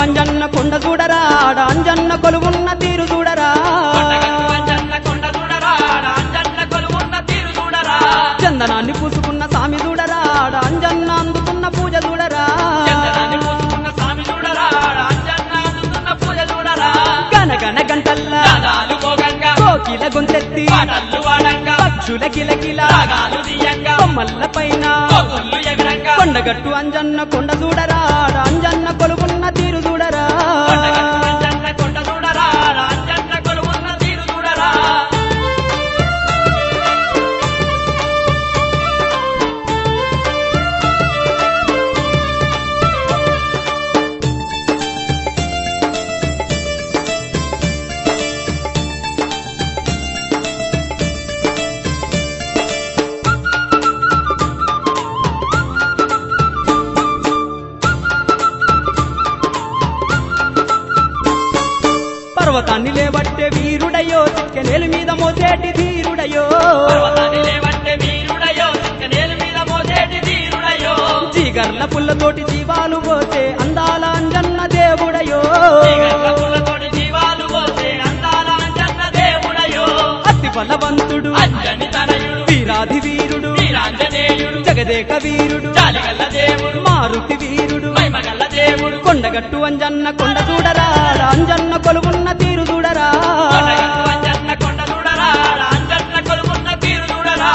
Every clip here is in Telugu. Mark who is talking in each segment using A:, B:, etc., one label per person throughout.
A: అంజన్న కొండ చూడరా ఆడ అంజన్న కొలువున్న తీరు చూడరా
B: కొండగట్టు అంజన్న కొండ చూడరా ఆడ అంజన్న కొలువున్న తీరు చూడరా
A: చందనాన్ని పూసుకున్న సామి చూడరా ఆడ అంజన్న అందుకున్న పూజ చూడరా
B: చందనాన్ని పూసుకున్న స్వామి చూడరా ఆడ అంజన్న అందుకున్న పూజ చూడరా
A: గనగన గంటల్లా
B: రాగాలు భోగంగా
A: కోకిల గొంతెత్తి
B: పాటలు వాడంగా
A: పక్షుల కిలకిల
B: రాగాలు తీయంగా
A: కొమ్మల్ల పైన
B: కోతుళ్ళు ఎగరంగా
A: కొండగట్టు అంజన్న కొండ చూడరా ఆడ అంజన్న కొలువున్న తీరు చూడరా
B: కొండగట్టు అంజన్న కొండ చూడరా ఆడ అంజన్న కొలువున్న తీరు చూడరా
A: పర్వతాన్ని లేబట్టే వీరుడయో చిక్కెనేలు మీద మోసేటి ధీరుడయో
B: పర్వతాన్ని లేవంటే వీరుడయో నేల మీద మోసేటి వీరుడయో
A: జీగర్ల పుల్లతోటి జీవాలు పోసే అందాల అంజన్న దేవుడయో
B: తీగల పుల్లతోటి జీవాలు పోసే అందాల అంజన్న దేవుడయో
A: అతి బలవంతుడు
B: అంజని తనయుడు
A: వీరాధి వీరుడు
B: వీరాంజనేయుడు
A: జగదేక వీరుడు
B: జాలిగల్ల దేవుడు
A: మారుతి వీరుడు
B: మహిమగల్ల దేవుడు
A: కొండగట్టు అంజన్న కొండ చూడరా ఆడ అంజన్న కొలువున్న తీరు చూడరా
B: కొండగట్టు అంజన్న కొండ చూడరా ఆడ అంజన్న కొలువున్న తీరు చూడరా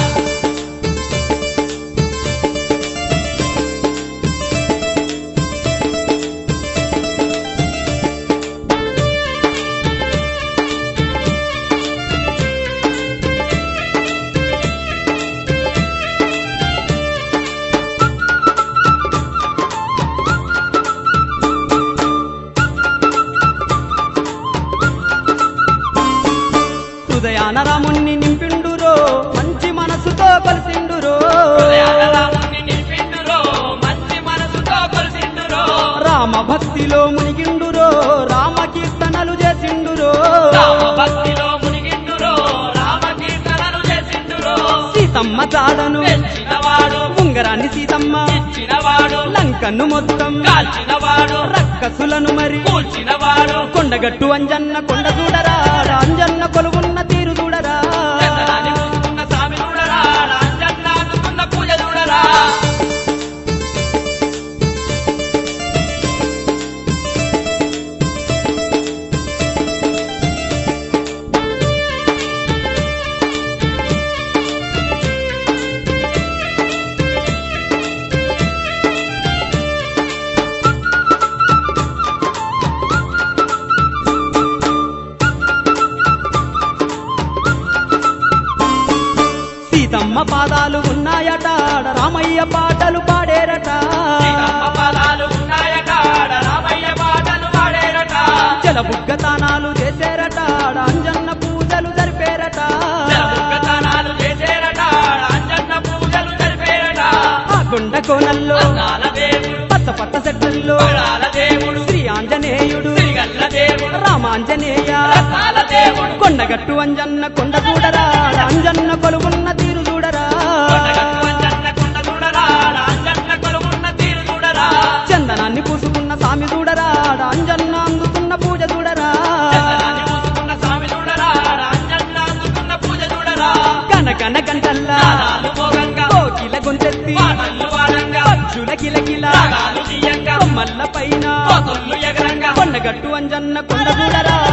A: హృదయాన రాముణ్ణి నింపిండురో మంచి మనసుతో కలిసిండురో
B: హృదయాల రాముణ్ణి నింపిండురో మంచి మనసుతో కొలిసిండురో
A: రామ భక్తిలో మునిగిండురో రామ కీర్తనలు చేసిండురో
B: రామ భక్తిలో మునిగిండురో రామ కీర్తనలు చేసిండురో
A: సీతమ్మ జాడను
B: పెంచినవాడు
A: ఉంగరాన్ని సీతమ్మ
B: ఇచ్చినవాడు
A: లంకను మొత్తం
B: కాల్చినవాడు
A: రక్కసులను మరి
B: కూల్చినవాడు
A: కొండగట్టు అంజన్న కొండ చూడరా ఆడ అంజన్న కొలువున్న తీరు చూడరా
B: చందనాన్ని పూసుకున్న స్వామి చూడరా ఆడ అంజన్న అందుకున్న పూజ చూడరా
A: సీతమ్మ పాదాలు ఉన్నాయట ఆడ రామయ్య పాటలు పాడేరట
B: సీతమ్మ పదాలు ఉన్నాయట ఆడ రామయ్య పాటలు పాడేరట
A: జలబుగ్గ తానాలు చేసేరట ఆడ అంజన్న పూజలు జరిపేరట
B: జలబుగ్గతనాలు చేసేరట ఆడ అంజన్న పూజలు జరిపేరట
A: ఆ కొండ కోనల్లో
B: అందాల దేవుడు
A: పచ్చ పచ్చ చెట్లలో
B: పడాల దేవుడు
A: శ్రీ ఆంజనేయుడు
B: శ్రీగల్ల దేవుడు
A: రామాంజనేయ
B: రసాల దేవుడు
A: కొండగట్టు అంజన్న కొండ చూడరా ఆడ అంజన్న కొలువున్న తీరు చూడరా
B: కొండగట్టు అంజన్న కొండ చూడరా ఆడ అంజన్న కొలువున్న తీరు చూడరా
A: చందనాన్ని పూసుకున్న సామి చూడరా ఆడ అంజన్న అందుకున్న పూజ చూడరా
B: చందనాన్ని పూసుకున్న స్వామి చూడరా ఆడ అంజన్న అందుకున్న పూజ చూడరా
A: కనకన గంటల్లా
B: నాదాలు భోగంగా
A: కోకిల గొంతెత్తి
B: పాటలు వాడంగా
A: పక్షుల కిలకిల
B: రాగాలు తీయంగా
A: కొమ్మల్ల పైన
B: కోతుళ్ళు ఎగరంగా
A: కొండగట్టు అంజన్న కొండ చూడరా